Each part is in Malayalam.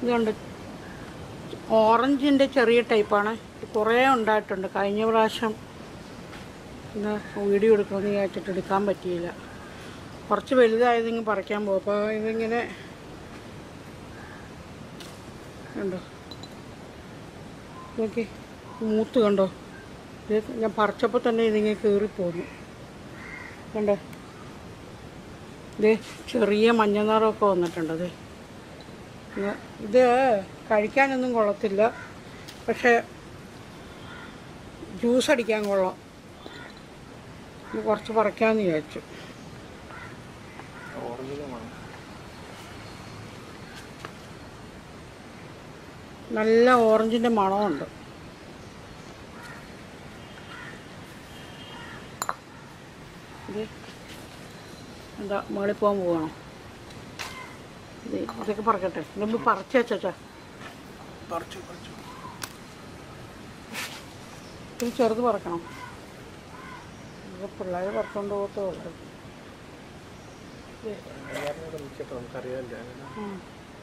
ഇതുണ്ട് ഓറഞ്ചിൻ്റെ ചെറിയ ടൈപ്പാണ് കുറേ ഉണ്ടായിട്ടുണ്ട് കഴിഞ്ഞ പ്രാവശ്യം ഇന്ന് വീഡിയോ എടുക്കണമെന്ന് വിചാരിച്ചിട്ട് എടുക്കാൻ പറ്റിയില്ല കുറച്ച് വലുതായതിങ്ങ് പറിക്കാൻ പോകും അപ്പോൾ ഇതിങ്ങനെ കണ്ടോ നോക്കി മൂത്ത് കണ്ടോ ഇത് ഞാൻ പറിച്ചപ്പോൾ തന്നെ ഇതിങ്ങനെ കീറിപ്പോന്നു കണ്ടോ ഇത് ചെറിയ മഞ്ഞ നിറമൊക്കെ വന്നിട്ടുണ്ട് ഇത് ഇത് ഇത് കഴിക്കാനൊന്നും കൊള്ളത്തില്ല പക്ഷേ ജ്യൂസ് അടിക്കാൻ കൊള്ളാം ഇത് കുറച്ച് പറിക്കാമെന്ന് വിചാരിച്ചു ഓറഞ്ചിന്റെ മണം നല്ല ഓറഞ്ചിൻ്റെ മണമുണ്ട് ഇത് എന്താ മുകളിൽ പോകാൻ പോവാണോ ഇത് ഇതൊക്കെ പറക്കട്ടെ മുമ്പ് പറിച്ച് വെച്ചാ പറിച്ചു പറിച്ചു ഇത് ചെറുത് പറക്കണം ഇത് പിള്ളേർ പറിച്ചുകൊണ്ട് പോകത്തേ ഉള്ളൂ നിൽക്കട്ടെ നമുക്കറിയാമല്ലോ ഉം.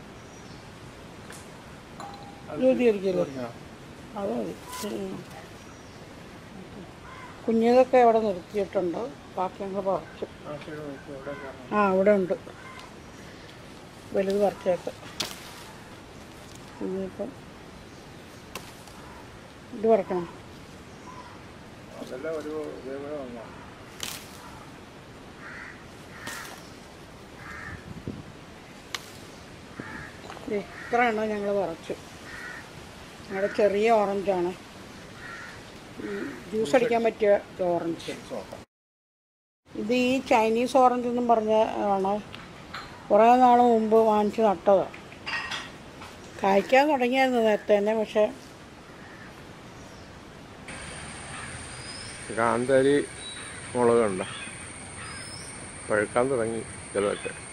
ജ്യോതിയായിരിക്കുമല്ലോ അത് മതി ഉം. കുഞ്ഞിതൊക്കെ അവിടെ നിർത്തിയിട്ടുണ്ട് ബാക്കി ഞങ്ങൾ പറിച്ചു ആ ശരി നോക്കി എവിടെ കാണാം ആ അവിടെ ഉണ്ട് വലുത് പറിച്ചേക്ക് ഇനിയിപ്പം ഇത് പറിക്കണം അതെല്ലാം ഒരു ഇതേപോലെ വന്നോ ദേ, ഇത്ര എണ്ണം ഞങ്ങൾ പറിച്ചു ഞങ്ങളുടെ ചെറിയ ഓറഞ്ചാണ് ജ്യൂസ് അടിക്കാൻ പറ്റിയ ഒരു ഓറഞ്ച് നോക്കാം ഇത് ഈ ചൈനീസ് ഓറഞ്ച് എന്നും പറഞ്ഞ ആണ് കുറേ നാൾ മുമ്പ് വാങ്ങിച്ച് നട്ടതാണ് കായ്ക്കാൻ തുടങ്ങിയായിരുന്നു നേരത്തെ തന്നെ പക്ഷേ കാന്താരി മുളക് കണ്ട പഴുക്കാൻ തുടങ്ങി ചിലതൊക്കെ